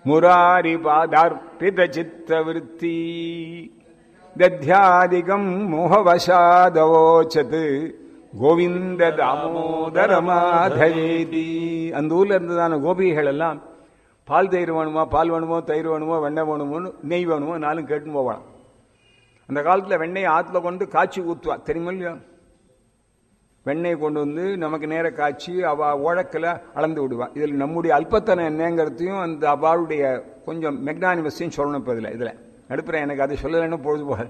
முராரி பாதார்ப்பித சித்த விருத்தி தத்யாதிகம் மோகவசாதவோச்சது கோவிந்த தாமோதர மாதவேதி அந்த ஊர்ல இருந்ததான கோபிகைகள் எல்லாம் பால் தயிர் வேணுமா பால் வேணுமோ தயிர் வேணுமோ வெண்ணெய் வேணுமோன்னு நெய் வேணுமோ நாளும் கேட்டுன்னு போவான் அந்த காலத்தில் வெண்ணெய் ஆற்றுல கொண்டு காய்ச்சி ஊற்றுவா தெரியுமா இல்லையா வெண்ணெய் கொண்டு வந்து நமக்கு நேர காய்ச்சி அவ உழக்கில் அளந்து விடுவா இதில் நம்முடைய அல்பத்தனம் என்னங்கிறதையும் அந்த அவளுடைய கொஞ்சம் மெக்னானிமஸையும் சொல்லணும் இப்போ இதில் இதில் நடுப்புறேன் எனக்கு அதை சொல்லலைன்னு பொழுது போக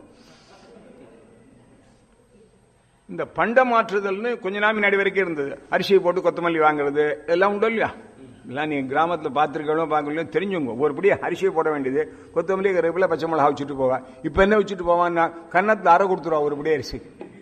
இந்த பண்ட மாற்றுதல்னு கொஞ்ச நாள் முன்னாடி வரைக்கும் இருந்தது அரிசியை போட்டு கொத்தமல்லி வாங்குறது எல்லாம் உண்டு இல்லையா எல்லாம் நீங்க கிராமத்தில் பார்த்துருக்கணும் பார்க்கலையோ தெரிஞ்சுங்க ஒரு படி அரிசியை போட வேண்டியது கொத்தமல்லி கருவேப்பிலை பச்சை மிளகா வச்சுட்டு போவா இப்போ என்ன வச்சுட்டு போவான்னா கன்னத்தில் அரை கொடுத்துருவா ஒரு படி அரிசி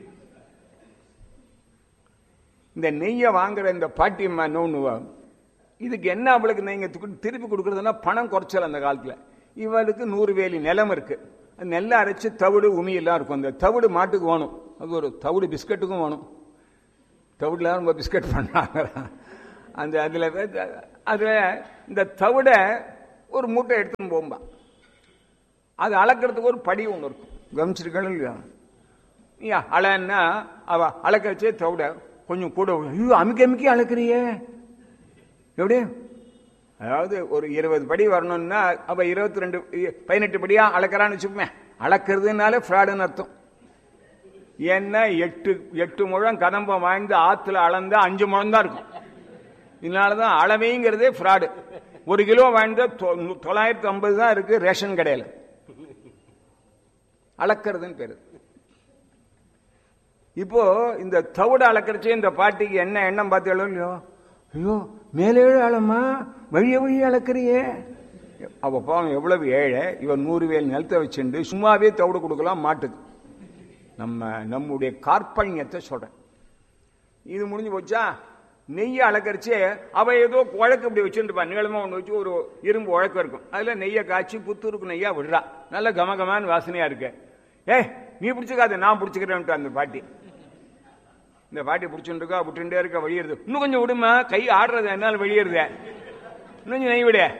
இந்த நெய்யை வாங்குற இந்த பாட்டியம்மா நோன்னுவா இதுக்கு என்ன அவளுக்கு நெய்ங்க திருப்பி கொடுக்கறதுன்னா பணம் குறைச்சல் அந்த காலத்தில் இவளுக்கு நூறு வேலி நிலம் இருக்கு நெல்லை அரைச்சு தவிடு உமி எல்லாம் இருக்கும் அந்த தவிடு மாட்டுக்கு வேணும் அது ஒரு தவிடு பிஸ்கட்டுக்கும் வேணும் தவிடுல ரொம்ப பிஸ்கட் பண்ணாங்க அந்த அதில் அதில் இந்த தவிடை ஒரு மூட்டை எடுத்துன்னு போகும்பா அது அளக்கிறதுக்கு ஒரு படி ஒன்று இருக்கும் கவனிச்சிருக்கணும் இல்லையா ஐயா அலைன்னா அவ அளக்கச்சே தவிட கொஞ்சம் கூட ஐயோ அமுக்கி அமுக்கி அளக்குறியே எப்படி அதாவது ஒரு இருபது படி வரணும்னா அப்ப இருபத்தி ரெண்டு பதினெட்டு படியா அளக்கிறான்னு வச்சுப்போமே அளக்கிறதுனால ஃப்ராடுன்னு அர்த்தம் ஏன்னா எட்டு எட்டு முழம் கதம்பம் வாய்ந்து ஆத்துல அளந்தா அஞ்சு முழம் தான் இருக்கும் இதனாலதான் அளவைங்கிறதே ஃப்ராடு ஒரு கிலோ வாய்ந்த தொள்ளாயிரத்தி ஐம்பது தான் இருக்கு ரேஷன் கடையில் அளக்கிறதுன்னு பேரு இப்போ இந்த தவிட அளக்கிறச்சே இந்த பாட்டிக்கு என்ன எண்ணம் பார்த்தீங்களோ இல்லையோ ஐயோ மேலே ஆழமா வழிய வழிய அளக்கிறியே அவ பாவம் எவ்வளவு ஏழை இவன் நூறு வேல் நிலத்தை வச்சுண்டு சும்மாவே தவிடு கொடுக்கலாம் மாட்டுக்கு நம்ம நம்முடைய கார்பண்யத்தை சொல்றேன் இது முடிஞ்சு போச்சா நெய்யை அளக்கரிச்சே அவ ஏதோ உழக்கு இப்படி வச்சுருப்பா நீளமா ஒன்று வச்சு ஒரு இரும்பு உழக்கம் இருக்கும் அதுல நெய்யை காய்ச்சி புத்தூருக்கு நெய்யா விடுறா நல்ல கமகமான வாசனையா இருக்கு ஏ நீ பிடிச்சிக்காத நான் பிடிச்சிக்கிறேன்ட்டு அந்த பாட்டி இந்த பாட்டி பிடிச்சுட்டு இருக்கா விட்டுட்டே இருக்க வெளியேறுது இன்னும் கொஞ்சம் விடுமா கை ஆடுறது என்னால் வெளியேறுத இன்னும் கொஞ்சம் நெய் விட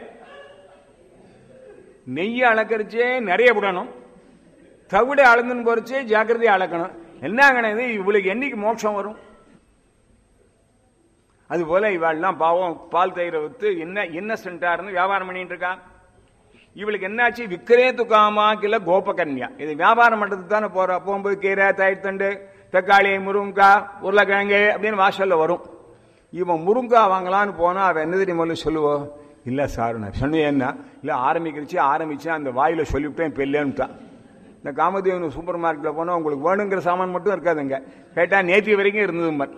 நெய்யை அளக்கரிச்சே நிறைய விடணும் தவிட அளந்துன்னு போறச்சே ஜாக்கிரதையா அளக்கணும் என்ன இது இவளுக்கு என்னைக்கு மோட்சம் வரும் அது போல இவாள்லாம் பாவம் பால் தயிரை வித்து என்ன இன்னசென்டா இருந்து வியாபாரம் பண்ணிட்டு இருக்கா இவளுக்கு என்னாச்சு விக்கிரே துக்காமா கில கோபகன்யா இது வியாபாரம் பண்றதுக்கு தானே போறா போகும்போது கீரை தயிர் தண்டு தக்காளி முருங்கக்காய் உருளைக்கிழங்கு அப்படின்னு வாசல்ல வரும் இவன் முருங்கா வாங்கலான்னு போனா அவன் என்ன தெரியுமா சொல்லுவோம் இல்ல சார் நான் சொன்னேன் என்ன இல்ல ஆரம்பிக்கிறச்சு ஆரம்பிச்சு அந்த வாயில சொல்லிவிட்டேன் இப்ப இல்லைன்னுட்டான் இந்த காமதேவன் சூப்பர் மார்க்கெட்ல போனா உங்களுக்கு வேணுங்கிற சாமான் மட்டும் இருக்காதுங்க கேட்டா நேற்று வரைக்கும் இருந்தது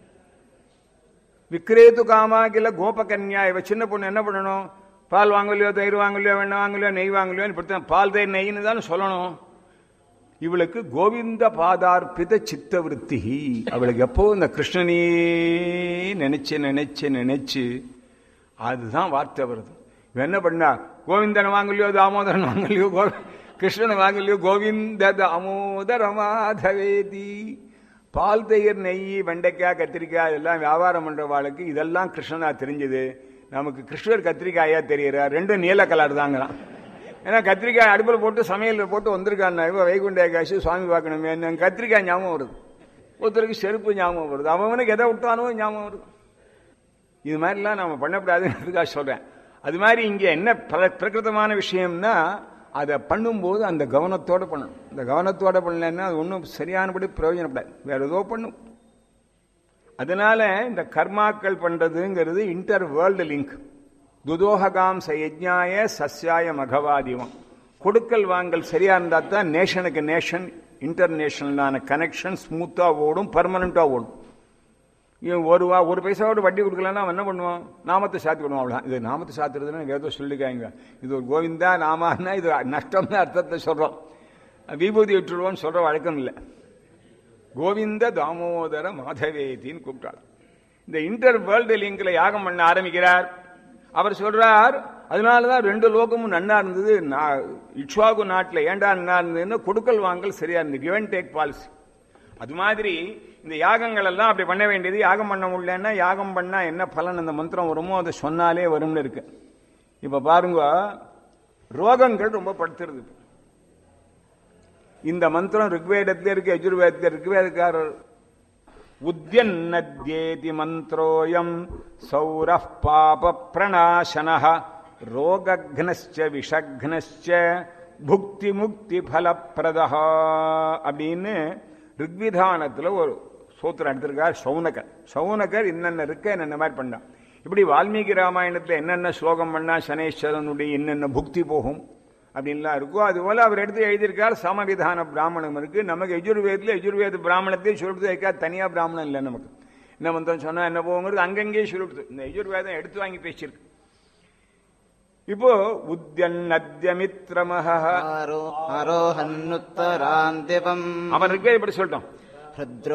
விக்ரேத்து காமாக்கில கோபகன்யா இவ சின்ன பொண்ணு என்ன பண்ணணும் பால் வாங்கலையோ தயிர் வாங்கலையோ வெண்ணெய் வாங்கலையோ நெய் வாங்கலையோ இப்படி பால் தயிர் நெய்ன்னு தானே சொல்லணும் இவளுக்கு கோவிந்த பாதார்பித சித்த விருத்தி அவளுக்கு எப்போ இந்த கிருஷ்ணனையே நினைச்சு நினைச்சு நினைச்சு அதுதான் வார்த்தை வருது இவன் என்ன பண்ணா கோவிந்தன் வாங்கலையோ தாமோதரன் வாங்கலையோ கோ கிருஷ்ணன் வாங்கலையோ கோவிந்த தாமோதர மாதவேதி பால் தயிர் நெய் வெண்டைக்காய் கத்திரிக்காய் எல்லாம் வியாபாரம் பண்றவாளுக்கு இதெல்லாம் கிருஷ்ணனா தெரிஞ்சது நமக்கு கிருஷ்ணர் கத்திரிக்காயா தெரியறார் ரெண்டும் நீல கலர் தாங்கிறான் ஏன்னா கத்திரிக்காய் அடுப்பில் போட்டு சமையலில் போட்டு வந்திருக்கான் இவன் வைகுண்ட ஏகாசி சுவாமி பார்க்கணுமே என்ன கத்திரிக்காய் ஞாபகம் வருது ஒருத்தருக்கு செருப்பு ஞாபகம் வருது அவனுக்கு எதை விட்டானோ ஞாபகம் வருது இது மாதிரிலாம் நம்ம பண்ணக்கூடாதுன்றதுக்காக சொல்றேன் அது மாதிரி இங்கே என்ன பிரகிருதமான விஷயம்னா அதை பண்ணும்போது அந்த கவனத்தோட பண்ணணும் இந்த கவனத்தோட பண்ணலன்னா அது ஒன்றும் சரியானபடி பிரயோஜனப்படாது வேற ஏதோ பண்ணும் அதனால இந்த கர்மாக்கள் பண்றதுங்கிறது இன்டர் வேர்ல்டு லிங்க் துதோககாம் சயஜ்ஞாய சஸ்யாய மகவாதிவம் கொடுக்கல் வாங்கல் சரியா இருந்தா தான் நேஷனுக்கு நேஷன் இன்டர்நேஷனலான கனெக்ஷன் ஸ்மூத்தா ஓடும் பர்மனண்டா ஓடும் இவன் ஒரு வா ஒரு பைசாவோட வட்டி கொடுக்கலன்னா அவன் என்ன பண்ணுவான் நாமத்தை சாத்தி விடுவான் அவ்வளோ இது நாமத்தை சாத்துறதுன்னு ஏதோ சொல்லிக்காங்க இது ஒரு கோவிந்தா நாமான்னா இது நஷ்டம்னு அர்த்தத்தை சொல்றோம் விபூதி விட்டுருவோம்னு சொல்ற வழக்கம் இல்லை கோவிந்த தாமோதர மாதவேதின்னு கூப்பிட்டாள் இந்த இன்டர் வேர்ல்டு லிங்க்ல யாகம் பண்ண ஆரம்பிக்கிறார் அவர் சொல்றார் அதனாலதான் ரெண்டு லோகமும் நன்னா இருந்தது இட்வாகு நாட்டில் ஏண்டா நன்னா இருந்ததுன்னு கொடுக்கல் வாங்கல் சரியா இருந்தது கிவன் டேக் பாலிசி அது மாதிரி இந்த யாகங்கள் எல்லாம் அப்படி பண்ண வேண்டியது யாகம் பண்ண முடியலன்னா யாகம் பண்ணா என்ன பலன் அந்த மந்திரம் வருமோ அதை சொன்னாலே வரும்னு இருக்கு இப்ப பாருங்க ரோகங்கள் ரொம்ப படுத்துறது இந்த மந்திரம் ரிக்வேதத்துல இருக்கு யஜுர்வேதத்துல ரிக்வேதக்காரர் உத்யன்னத்யேதி மந்திரோயம் சௌர பாப பிரணாசன ரோகக்னஸ்ச விஷக்னஸ்ச புக்தி முக்தி பலப்பிரதா அப்படின்னு ரிக்விதானத்துல ஒரு சூத்திரம் எடுத்திருக்கார் சௌனகர் சௌனகர் என்னென்ன இருக்க என்னென்ன மாதிரி பண்ணான் இப்படி வால்மீகி ராமாயணத்துல என்னென்ன ஸ்லோகம் பண்ணா சனேஸ்வரனுடைய என்னென்ன புக்தி போகும் அப்படின்லாம் இருக்கும் அதுபோல அவர் எடுத்து எழுதியிருக்கார் சமவிதான பிராமணம் இருக்கு நமக்கு எஜுர்வேதத்தில் எஜுர்வேத பிராமணத்தையும் சொல்லிட்டு வைக்கா தனியா பிராமணம் இல்லை நமக்கு என்ன மந்திரம் சொன்னா என்ன போகுங்கிறது அங்கங்கேயே சொல்லிடுது இந்த எஜுர்வேதம் எடுத்து வாங்கி பேசியிருக்கு இப்போ உத்யன்னத்யமித்ரமஹ ஆரோ ஆரோஹன்னுத்தராந்திபம் அவன் ரிக்வேதம் இப்படி சொல்லிட்டோம் ஹிருத்ரோ